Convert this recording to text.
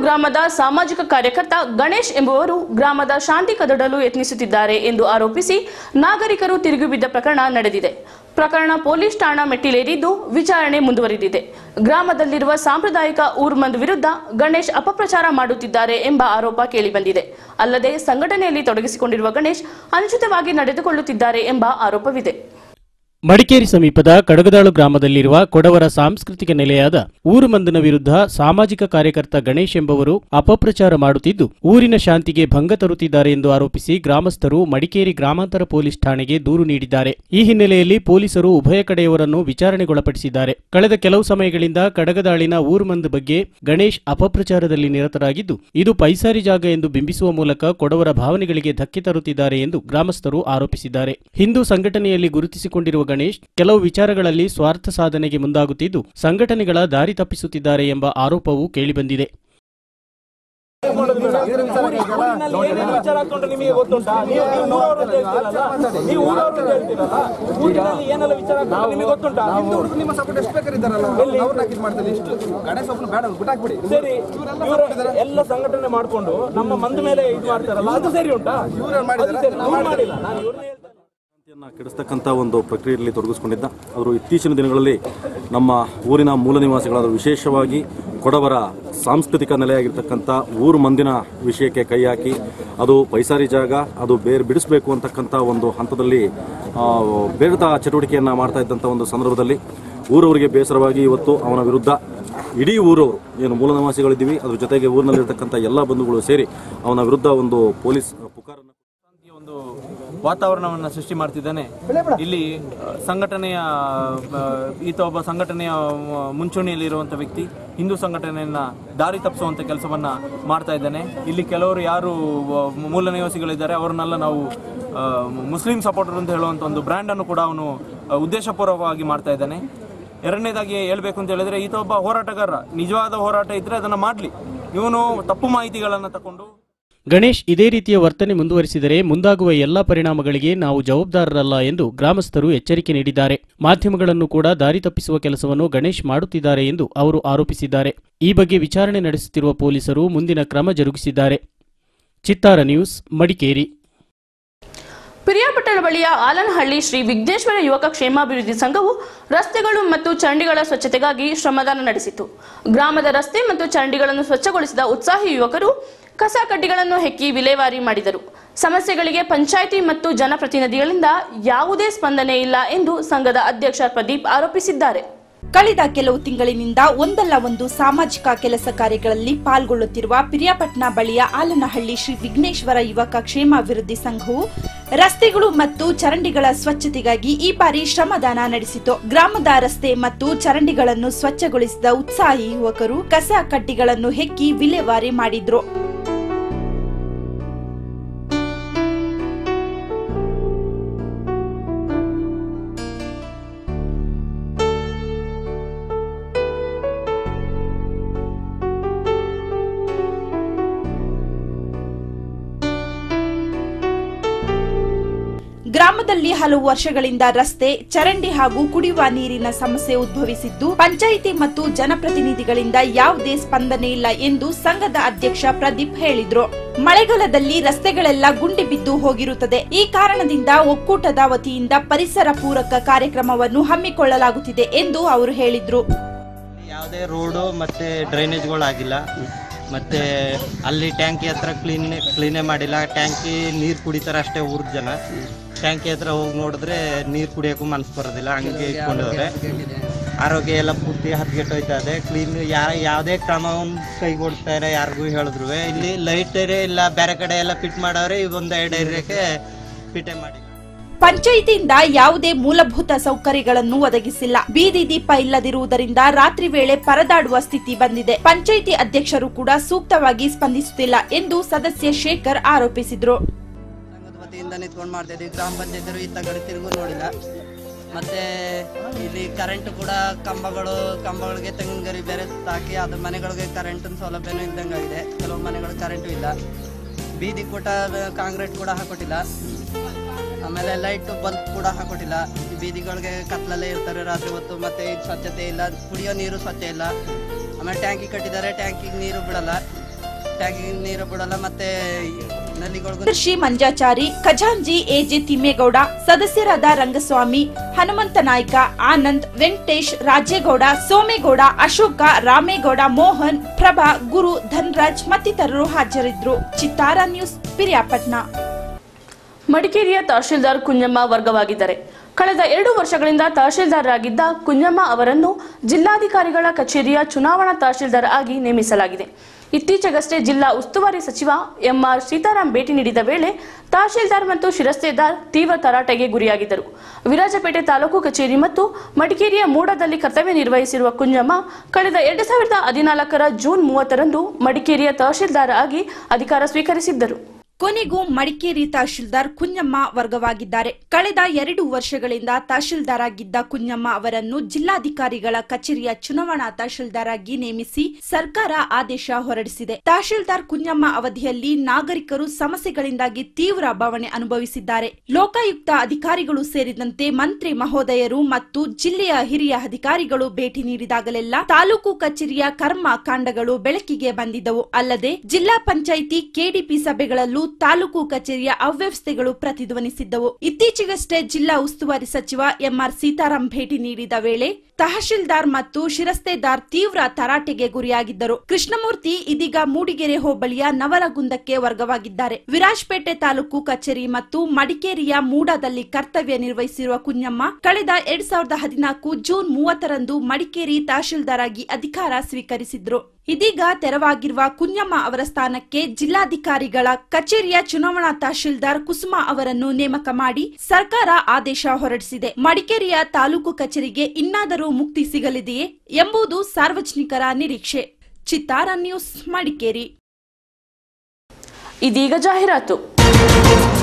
ಗ್ರಾಮದ ಸಾಮಾಜಿಕ ಕಾರ್ಯಕರ್ತ ಗಣೇಶ್ ಎಂಬುವರು ಗ್ರಾಮದ ಶಾಂತಿ ಕದಡಲು ಯತ್ನಿಸುತ್ತಿದ್ದಾರೆ ಎಂದು ಆರೋಪಿಸಿ ನಾಗರಿಕರು ತಿರುಗಿ ಬಿದ್ದ ಪ್ರಕರಣ ನಡೆದಿದೆ ಪ್ರಕರಣ ಪೊಲೀಸ್ ಠಾಣಾ ಮೆಟ್ಟಿಲೇರಿದ್ದು ವಿಚಾರಣೆ ಮುಂದುವರಿದಿದೆ ಗ್ರಾಮದಲ್ಲಿರುವ ಸಾಂಪ್ರದಾಯಿಕ ಊರ್ಮಂದ್ ವಿರುದ್ಧ ಗಣೇಶ್ ಅಪಪ್ರಚಾರ ಮಾಡುತ್ತಿದ್ದಾರೆ ಎಂಬ ಆರೋಪ ಕೇಳಿಬಂದಿದೆ ಅಲ್ಲದೆ ಸಂಘಟನೆಯಲ್ಲಿ ತೊಡಗಿಸಿಕೊಂಡಿರುವ ಗಣೇಶ್ ಅನುಚಿತವಾಗಿ ನಡೆದುಕೊಳ್ಳುತ್ತಿದ್ದಾರೆ ಎಂಬ ಆರೋಪವಿದೆ ಮಡಿಕೇರಿ ಸಮೀಪದ ಕಡಗದಾಳು ಗ್ರಾಮದಲ್ಲಿರುವ ಕೊಡವರ ಸಾಂಸ್ಕೃತಿಕ ನೆಲೆಯಾದ ಊರುಮಂದನ ವಿರುದ್ಧ ಸಾಮಾಜಿಕ ಕಾರ್ಯಕರ್ತ ಗಣೇಶ್ ಎಂಬುವರು ಅಪಪ್ರಚಾರ ಮಾಡುತ್ತಿದ್ದು ಊರಿನ ಶಾಂತಿಗೆ ಭಂಗ ತರುತ್ತಿದ್ದಾರೆ ಎಂದು ಆರೋಪಿಸಿ ಗ್ರಾಮಸ್ಥರು ಮಡಿಕೇರಿ ಗ್ರಾಮಾಂತರ ಪೊಲೀಸ್ ಠಾಣೆಗೆ ದೂರು ನೀಡಿದ್ದಾರೆ ಈ ಹಿನ್ನೆಲೆಯಲ್ಲಿ ಪೊಲೀಸರು ಉಭಯ ಕಡೆಯವರನ್ನು ವಿಚಾರಣೆಗೊಳಪಡಿಸಿದ್ದಾರೆ ಕಳೆದ ಕೆಲವು ಸಮಯಗಳಿಂದ ಕಡಗದಾಳಿನ ಊರುಮಂದ್ ಬಗ್ಗೆ ಗಣೇಶ್ ಅಪಪ್ರಚಾರದಲ್ಲಿ ನಿರತರಾಗಿದ್ದು ಇದು ಪೈಸಾರಿ ಜಾಗ ಎಂದು ಬಿಂಬಿಸುವ ಮೂಲಕ ಕೊಡವರ ಭಾವನೆಗಳಿಗೆ ಧಕ್ಕೆ ತರುತ್ತಿದ್ದಾರೆ ಎಂದು ಗ್ರಾಮಸ್ಥರು ಆರೋಪಿಸಿದ್ದಾರೆ ಹಿಂದೂ ಸಂಘಟನೆಯಲ್ಲಿ ಗುರುತಿಸಿಕೊಂಡಿರುವ ಗಣೇಶ್ ಕೆಲವು ವಿಚಾರಗಳಲ್ಲಿ ಸ್ವಾರ್ಥ ಸಾಧನೆಗೆ ಮುಂದಾಗುತ್ತಿದ್ದು ಸಂಘಟನೆಗಳ ದಾರಿ ತಪ್ಪಿಸುತ್ತಿದ್ದಾರೆ ಎಂಬ ಆರೋಪವೂ ಕೇಳಿಬಂದಿದೆ ಊರಿನಲ್ಲಿ ಏನೇನು ವಿಚಾರ ಹಾಕೊಂಡು ನಿಮಗೆ ಗೊತ್ತುಂಟಾ ನೀವು ನೀವು ಊರವ್ರು ಅಂತ ಹೇಳ್ತೀರಲ್ಲ ನೀವು ಊರವ್ರು ಅಂತ ಹೇಳ್ತೀರಲ್ಲ ಊರಿನಲ್ಲಿ ಏನೆಲ್ಲ ವಿಚಾರ ಹಾಕೊಂಡು ನಿಮಗೆ ಗೊತ್ತುಂಟಾ ನಿಮ್ಮ ಸಪೋರ್ಟ್ ಎಷ್ಟು ಬೇಕಾರಿದ್ದಾರಲ್ಲ ಅವ್ರನ್ನ ಇದು ಮಾಡ್ತಾರೆ ಇಷ್ಟು ಗಣೇಶ ಒಬ್ಬನ ಬೇಡ ಬಿಟ್ಟಾಕ್ಬಿಡಿ ಸರಿ ಇವರು ಎಲ್ಲ ಸಂಘಟನೆ ಮಾಡ್ಕೊಂಡು ನಮ್ಮ ಮಂದ ಮೇಲೆ ಇದು ಮಾಡ್ತಾರಲ್ಲ ಅದು ಸರಿ ಉಂಟಾ ಇವ್ರು ಮಾಡಿದಾರ ಅದು ಸರಿ, ನಾವು ಮಾಡಿಲ್ಲ ನಾನು ಇವ್ರನ್ನ ಹೇಳ್ತೇನೆ ಶಾಂತಿಯನ್ನ ಕೆಡಿಸ್ತಕ್ಕಂಥ ಒಂದು ಪ್ರಕ್ರಿಯೆಯಲ್ಲಿ ತೊಡಗಿಸಿಕೊಂಡಿದ್ದ ಅವರು ಇತ್ತೀಚಿನ ದಿನಗಳಲ್ಲಿ ನಮ್ಮ ಊರಿನ ಮೂಲ ನಿವಾಸಿಗಳಾದ ವಿಶೇಷವಾಗಿ ಕೊಡವರ ಸಾಂಸ್ಕೃತಿಕ ನೆಲೆಯಾಗಿರ್ತಕ್ಕಂಥ ಊರು ಮಂದಿನ ವಿಷಯಕ್ಕೆ ಕೈ ಹಾಕಿ ಅದು ಪೈಸಾರಿ ಜಾಗ ಅದು ಬೇರೆ ಬಿಡಿಸಬೇಕು ಅಂತಕ್ಕಂಥ ಒಂದು ಹಂತದಲ್ಲಿ ಆ, ಬೇಡದ ಚಟುವಟಿಕೆಯನ್ನು ಮಾಡ್ತಾ ಇದ್ದಂಥ ಒಂದು ಸಂದರ್ಭದಲ್ಲಿ ಊರವರಿಗೆ ಬೇಸರವಾಗಿ ಇವತ್ತು ಅವನ ವಿರುದ್ಧ ಇಡೀ ಊರವರು ಏನು ಮೂಲ ನಿವಾಸಿಗಳಿದ್ದೀವಿ ಅದ್ರ ಜೊತೆಗೆ ಊರಿನಲ್ಲಿರ್ತಕ್ಕಂಥ ಎಲ್ಲ ಬಂಧುಗಳು ಸೇರಿ ಅವನ ವಿರುದ್ಧ ಒಂದು ಪೊಲೀಸ್ ಪುಕಾರನ್ನು ಶಾಂತಿಯ ಒಂದು ವಾತಾವರಣವನ್ನು ಸೃಷ್ಟಿ ಮಾಡ್ತಿದ್ದಾನೆ ಇಲ್ಲಿ ಆ, ಸಂಘಟನೆಯ ಆ, ಈತ ಒಬ್ಬ ಸಂಘಟನೆಯ ಆ, ಮುಂಚೂಣಿಯಲ್ಲಿರುವಂಥ ವ್ಯಕ್ತಿ ಹಿಂದೂ ಸಂಘಟನೆಯನ್ನ ದಾರಿ ತಪ್ಪಿಸುವಂಥ ಕೆಲಸವನ್ನ ಮಾಡ್ತಾ ಇದ್ದಾನೆ ಇಲ್ಲಿ ಕೆಲವರು ಯಾರು ಆ, ಮೂಲ ನಿವಾಸಿಗಳಿದ್ದಾರೆ ಅವರನ್ನೆಲ್ಲ ನಾವು ಆ, ಮುಸ್ಲಿಂ ಸಪೋರ್ಟರ್ ಅಂತ ಹೇಳುವಂಥ ಒಂದು ಬ್ರ್ಯಾಂಡ್ ಅನ್ನು ಕೂಡ ಅವನು ಆ, ಉದ್ದೇಶಪೂರ್ವಕವಾಗಿ ಮಾಡ್ತಾ ಇದ್ದಾನೆ ಎರಡನೇದಾಗಿ ಹೇಳ್ಬೇಕು ಅಂತ ಹೇಳಿದ್ರೆ ಈತ ಒಬ್ಬ ಹೋರಾಟಗಾರ ನಿಜವಾದ ಹೋರಾಟ ಇದ್ರೆ ಅದನ್ನ ಮಾಡ್ಲಿ ಇವನು ತಪ್ಪು ಮಾಹಿತಿಗಳನ್ನ ತಕೊಂಡು ಗಣೇಶ್ ಇದೇ ರೀತಿಯ ವರ್ತನೆ ಮುಂದುವರಿಸಿದರೆ ಮುಂದಾಗುವ ಎಲ್ಲಾ ಪರಿಣಾಮಗಳಿಗೆ ನಾವು ಜವಾಬ್ದಾರರಲ್ಲ ಎಂದು ಗ್ರಾಮಸ್ಥರು ಎಚ್ಚರಿಕೆ ನೀಡಿದ್ದಾರೆ ಮಾಧ್ಯಮಗಳನ್ನು ಕೂಡ ದಾರಿ ತಪ್ಪಿಸುವ ಕೆಲಸವನ್ನು ಗಣೇಶ್ ಮಾಡುತ್ತಿದ್ದಾರೆ ಎಂದು ಅವರು ಆರೋಪಿಸಿದ್ದಾರೆ ಈ ಬಗ್ಗೆ ವಿಚಾರಣೆ ನಡೆಸುತ್ತಿರುವ ಪೊಲೀಸರು ಮುಂದಿನ ಕ್ರಮ ಜರುಗಿಸಿದ್ದಾರೆ ಚಿತ್ತಾರ ನ್ಯೂಸ್ ಮಡಿಕೇರಿ ಪಿರಿಯಾಪಟ್ಟಣ ಬಳಿಯ ಆಲನಹಳ್ಳಿ ಶ್ರೀ ವಿಘ್ನೇಶ್ವರ ಯುವಕ ಕ್ಷೇಮಾಭಿವೃದ್ಧಿ ಸಂಘವು ರಸ್ತೆಗಳು ಮತ್ತು ಚರಂಡಿಗಳ ಸ್ವಚ್ಛತೆಗಾಗಿ ಶ್ರಮದಾನ ನಡೆಸಿತು ಗ್ರಾಮದ ರಸ್ತೆ ಮತ್ತು ಚರಂಡಿಗಳನ್ನು ಸ್ವಚ್ಛಗೊಳಿಸಿದ ಉತ್ಸಾಹಿ ಯುವಕರು ಕಸ ಕಡ್ಡಿಗಳನ್ನು ಹೆಕ್ಕಿ ವಿಲೇವಾರಿ ಮಾಡಿದರು ಸಮಸ್ಯೆಗಳಿಗೆ ಪಂಚಾಯಿತಿ ಮತ್ತು ಜನಪ್ರತಿನಿಧಿಗಳಿಂದ ಯಾವುದೇ ಸ್ಪಂದನೆ ಇಲ್ಲ ಎಂದು ಸಂಘದ ಅಧ್ಯಕ್ಷ ಪ್ರದೀಪ್ ಆರೋಪಿಸಿದ್ದಾರೆ ಕಳೆದ ಕೆಲವು ತಿಂಗಳಿನಿಂದ ಒಂದಲ್ಲ ಒಂದು ಸಾಮಾಜಿಕ ಕೆಲಸ ಕಾರ್ಯಗಳಲ್ಲಿ ಪಾಲ್ಗೊಳ್ಳುತ್ತಿರುವ ಪಿರಿಯಾಪಟ್ನ ಬಳಿಯ ಆಲನಹಳ್ಳಿ ಶ್ರೀ ವಿಘ್ನೇಶ್ವರ ಯುವಕ ಕ್ಷೇಮಾಭಿವೃದ್ಧಿ ಸಂಘವು ರಸ್ತೆಗಳು ಮತ್ತು ಚರಂಡಿಗಳ ಸ್ವಚ್ಛತೆಗಾಗಿ ಈ ಬಾರಿ ಶ್ರಮದಾನ ನಡೆಸಿತು ಗ್ರಾಮದ ರಸ್ತೆ ಮತ್ತು ಚರಂಡಿಗಳನ್ನು ಸ್ವಚ್ಛಗೊಳಿಸಿದ ಉತ್ಸಾಹಿ ಯುವಕರು ಕಸ ಕಡ್ಡಿಗಳನ್ನು ಹೆಕ್ಕಿ ವಿಲೇವಾರಿ ಮಾಡಿದ್ರು ಗ್ರಾಮದಲ್ಲಿ ಹಲವು ವರ್ಷಗಳಿಂದ ರಸ್ತೆ ಚರಂಡಿ ಹಾಗೂ ಕುಡಿಯುವ ನೀರಿನ ಸಮಸ್ಯೆ ಉದ್ಭವಿಸಿದ್ದು ಪಂಚಾಯಿತಿ ಮತ್ತು ಜನಪ್ರತಿನಿಧಿಗಳಿಂದ ಯಾವುದೇ ಸ್ಪಂದನೆ ಇಲ್ಲ ಎಂದು ಸಂಘದ ಅಧ್ಯಕ್ಷ ಪ್ರದೀಪ್ ಹೇಳಿದ್ರು ಮಳೆಗಾಲದಲ್ಲಿ ರಸ್ತೆಗಳೆಲ್ಲ ಗುಂಡಿ ಬಿದ್ದು ಹೋಗಿರುತ್ತದೆ ಈ ಕಾರಣದಿಂದ ಒಕ್ಕೂಟದ ವತಿಯಿಂದ ಪರಿಸರ ಪೂರಕ ಕಾರ್ಯಕ್ರಮವನ್ನು ಹಮ್ಮಿಕೊಳ್ಳಲಾಗುತ್ತಿದೆ ಎಂದು ಅವರು ಹೇಳಿದ್ರು ಯಾವುದೇ ರೋಡು ಮತ್ತು ಡ್ರೈನೇಜ್ಗಳಾಗಿಲ್ಲ ಮತ್ತು ಅಲ್ಲಿ ಟ್ಯಾಂಕಿ ಹತ್ರ ಕ್ಲೀನ್ ಕ್ಲೀನೇ ಮಾಡಿಲ್ಲ ಟ್ಯಾಂಕಿ ನೀರು ಕುಡಿತಾರೆ ಅಷ್ಟೇ ಊರ ಜನ ಟ್ಯಾಂಕಿ ಹತ್ರ ಹೋಗಿ ನೋಡಿದ್ರೆ ನೀರು ಕುಡಿಯೋಕ್ಕೂ ಮನಸ್ಸು ಬರೋದಿಲ್ಲ ಹಂಗೆ ಇಟ್ಕೊಂಡಿದ್ದಾರೆ ಆರೋಗ್ಯ ಎಲ್ಲ ಪೂರ್ತಿ ಹದಗೆಟ್ಟೋಯ್ತಾ ಇದೆ ಕ್ಲೀನ್ ಯಾರ ಯಾವುದೇ ಕ್ರಮವನ್ನು ಕೈಗೊಳ್ತಾರೆ ಯಾರಿಗೂ ಹೇಳಿದ್ರು ಇಲ್ಲಿ ಲೈಟ್ ಏರಿಯಾ ಇಲ್ಲ ಬೇರೆ ಕಡೆ ಎಲ್ಲ ಫಿಟ್ ಮಾಡವ್ರೆ ಇದೊಂದು ಎರಡು ಏರಿಯಾಕ್ಕೆ ಫಿಟೇ ಮಾಡಿ ಪಂಚಾಯಿತಿಯಿಂದ ಯಾವುದೇ ಮೂಲಭೂತ ಸೌಕರ್ಯಗಳನ್ನು ಒದಗಿಸಿಲ್ಲ ಬೀದಿ ದೀಪ ಇಲ್ಲದಿರುವುದರಿಂದ ರಾತ್ರಿ ವೇಳೆ ಪರದಾಡುವ ಸ್ಥಿತಿ ಬಂದಿದೆ ಪಂಚಾಯಿತಿ ಅಧ್ಯಕ್ಷರು ಕೂಡ ಸೂಕ್ತವಾಗಿ ಸ್ಪಂದಿಸುತ್ತಿಲ್ಲ ಎಂದು ಸದಸ್ಯ ಶೇಖರ್ ಆರೋಪಿಸಿದ್ರು ಸಂಘದ ವತಿಯಿಂದ ನಿಂತ್ಕೊಂಡು ಮಾಡ್ತಾ ಇದ್ದೀವಿ ಗ್ರಾಮ ಪಂಚಾಯತಿರು ಇತ್ತ ಕಡೆ ತಿರುಗು ನೋಡಿಲ್ಲ ಮತ್ತೆ ಇಲ್ಲಿ ಕರೆಂಟ್ ಕೂಡ ಕಂಬಗಳು ಕಂಬಗಳಿಗೆ ತೆಂಗಿನ ಗರಿ ಬೇರೆ ಹಾಕಿ ಅದು ಮನೆಗಳಿಗೆ ಕರೆಂಟಿನ ಸೌಲಭ್ಯನೂ ಇದ್ದಂಗಾಗಿದೆ ಕೆಲವು ಮನೆಗಳು ಕರೆಂಟು ಇಲ್ಲ ಬೀದಿ ಕೂಟ ಕಾಂಕ್ರೀಟ್ ಕೂಡ ಹಾಕೊಟ್ಟಿಲ್ಲ ಆಮೇಲೆ ಲೈಟ್ ಬಲ್ಬ್ ಕೂಡ ಹಾಕೊಟ್ಟಿಲ್ಲ ಈ ಬೀದಿಗಳಿಗೆ ಕತ್ಲಲ್ಲೇ ಇರ್ತಾರೆ ರಾತ್ರಿ ಹೊತ್ತು ಮತ್ತೆ ಇದು ಸ್ವಚ್ಛತೆ ಇಲ್ಲ ಕುಡಿಯೋ ನೀರು ಸ್ವಚ್ಛ ಇಲ್ಲ ಆಮೇಲೆ ಟ್ಯಾಂಕಿ ಕಟ್ಟಿದ್ದಾರೆ ಟ್ಯಾಂಕಿಗೆ ನೀರು ಬಿಡಲ್ಲ ಟ್ಯಾಂಕಿಗೆ ನೀರು ಬಿಡಲ್ಲ ಮತ್ತೆ ನಲ್ಲಿಗಳಿಗೂ ಕೃಷಿ ಮಂಜಾಚಾರಿ ಖಜಾಂಜಿ ಎಜೆ ತಿಮ್ಮೇಗೌಡ ಸದಸ್ಯರಾದ ರಂಗಸ್ವಾಮಿ ಹನುಮಂತ ನಾಯ್ಕ ಆನಂದ್ ವೆಂಕಟೇಶ್ ರಾಜೇಗೌಡ ಸೋಮೇಗೌಡ ಅಶೋಕ ರಾಮೇಗೌಡ ಮೋಹನ್ ಪ್ರಭಾ ಗುರು ಧನ್ರಾಜ್ ಮತ್ತಿತರರು ಹಾಜರಿದ್ದರು ಚಿತ್ತಾರ ನ್ಯೂಸ್ ಪಿರಿಯಾಪಟ್ನ ಮಡಿಕೇರಿಯ ತಹಶೀಲ್ದಾರ್ ಕುಂಜಮ್ಮ ವರ್ಗವಾಗಿದ್ದಾರೆ ಕಳೆದ ಎರಡು ವರ್ಷಗಳಿಂದ ತಹಶೀಲ್ದಾರರಾಗಿದ್ದ ಕುಂಜಮ್ಮ ಅವರನ್ನು ಜಿಲ್ಲಾಧಿಕಾರಿಗಳ ಕಚೇರಿಯ ಚುನಾವಣಾ ತಹಶೀಲ್ದಾರ್ ಆಗಿ ನೇಮಿಸಲಾಗಿದೆ ಇತ್ತೀಚೆಗಷ್ಟೇ ಜಿಲ್ಲಾ ಉಸ್ತುವಾರಿ ಸಚಿವ ಎಂಆರ್ ಸೀತಾರಾಮ್ ಭೇಟಿ ನೀಡಿದ ವೇಳೆ ತಹಶೀಲ್ದಾರ್ ಮತ್ತು ಶಿರಸ್ತೇದಾರ್ ತೀವ್ರ ತರಾಟೆಗೆ ಗುರಿಯಾಗಿದ್ದರು ವಿರಾಜಪೇಟೆ ತಾಲೂಕು ಕಚೇರಿ ಮತ್ತು ಮಡಿಕೇರಿಯ ಮೂಡದಲ್ಲಿ ಕರ್ತವ್ಯ ನಿರ್ವಹಿಸಿರುವ ಕುಂಜಮ್ಮ ಕಳೆದ ಎರಡು ಸಾವಿರದ ಹದಿನಾಲ್ಕರ ಜೂನ್ ಮೂವತ್ತರಂದು ಮಡಿಕೇರಿಯ ತಹಶೀಲ್ದಾರ್ ಆಗಿ ಅಧಿಕಾರ ಸ್ವೀಕರಿಸಿದ್ದರು ಕೊನೆಗೂ ಮಡಿಕೇರಿ ತಹಶೀಲ್ದಾರ್ ಕುഞ്ഞಮ್ಮ ವರ್ಗವಾಗಿದ್ದಾರೆ ಕಳೆದ ಎರಡು ವರ್ಷಗಳಿಂದ ತಹಶೀಲ್ದಾರ್ ಆಗಿದ್ದ ಕುഞ്ഞಮ್ಮ ಅವರನ್ನು ಜಿಲ್ಲಾಧಿಕಾರಿಗಳ ಕಚೇರಿಯ ಚುನಾವಣಾ ತಹಶೀಲ್ದಾರ್ ಆಗಿ ನೇಮಿಸಿ ಸರ್ಕಾರ ಆದೇಶ ಹೊರಡಿಸಿದೆ ತಹಶೀಲ್ದಾರ್ ಕುഞ്ഞಮ್ಮ ಅವಧಿಯಲ್ಲಿ ನಾಗರಿಕರು ಸಮಸ್ಯೆಗಳಿಂದಾಗಿ ತೀವ್ರ ಭಾವನೆ ಅನುಭವಿಸಿದ್ದಾರೆ ಲೋಕಾಯುಕ್ತ ಅಧಿಕಾರಿಗಳು ಸೇರಿದಂತೆ ಮಂತ್ರಿ ಮಹೋದಯರು ಮತ್ತು ಜಿಲ್ಲೆಯ ಹಿರಿಯ ಅಧಿಕಾರಿಗಳು ಭೇಟಿ ನೀಡಿದಾಗಲೆಲ್ಲ ತಾಲೂಕು ಕಚೇರಿಯ ಕರ್ಮ ಕಾಂಡಗಳು ಬೆಳಕಿಗೆ ಬಂದಿದ್ದವು ಅಲ್ಲದೆ ಜಿಲ್ಲಾ ಪಂಚಾಯಿತಿ ಕೆಡಿಪಿ ಸಭೆಗಳಲ್ಲೂ ತಾಲೂಕು ಕಚೇರಿಯ ಅವ್ಯವಸ್ಥೆಗಳು ಪ್ರತಿಧ್ವನಿಸಿದ್ದವು ಇತ್ತೀಚೆಗಷ್ಟೇ ಜಿಲ್ಲಾ ಉಸ್ತುವಾರಿ ಸಚಿವ ಎಂಆರ್ ಸೀತಾರಾಮ್ ಭೇಟಿ ನೀಡಿದ ವೇಳೆ ತಹಶೀಲ್ದಾರ್ ಮತ್ತು ಶಿರಸ್ತೇದಾರ್ ತೀವ್ರ ತರಾಟೆಗೆ ಗುರಿಯಾಗಿದ್ದರು ಕೃಷ್ಣಮೂರ್ತಿ ಇದೀಗ ಮೂಡಿಗೆರೆ ಹೋಬಳಿಯ ನವಲಗುಂದಕ್ಕೆ ವರ್ಗವಾಗಿದ್ದಾರೆ ವಿರಾಜಪೇಟೆ ತಾಲೂಕು ಕಚೇರಿ ಮತ್ತು ಮಡಿಕೇರಿಯ ಮೂಡಾದಲ್ಲಿ ಕರ್ತವ್ಯ ನಿರ್ವಹಿಸಿರುವ ಕುഞ്ഞಮ್ಮ ಕಳೆದ ಎರಡ್ ಸಾವಿರದ ಹದಿನಾಲ್ಕು ಜೂನ್ ಮೂವತ್ತರಂದು ಮಡಿಕೇರಿ ತಹಶೀಲ್ದಾರ್ ಆಗಿ ಅಧಿಕಾರ ಸ್ವೀಕರಿಸಿದ್ರು ಇದೀಗ ತೆರವಾಗಿರುವ ಕುഞ്ഞಮ್ಮ ಅವರ ಸ್ಥಾನಕ್ಕೆ ಜಿಲ್ಲಾಧಿಕಾರಿಗಳ ಕಚೇರಿಯ ಚುನಾವಣಾ ತಹಶೀಲ್ದಾರ್ ಕುಸುಮಾ ಅವರನ್ನು ನೇಮಕ ಮಾಡಿ ಸರ್ಕಾರ ಆದೇಶ ಹೊರಡಿಸಿದೆ ಮಡಿಕೇರಿಯ ತಾಲೂಕು ಕಚೇರಿಗೆ ಇನ್ನಾದರೂ ಮುಕ್ತಿ ಸಿಗಲಿದೆಯೇ ಎಂಬುದು ಸಾರ್ವಜನಿಕರ ನಿರೀಕ್ಷೆ ಚಿತ್ತಾರ ನ್ಯೂಸ್ ಮಡಿಕೇರಿ ಇದೀಗ ಜಾಹೀರಾತು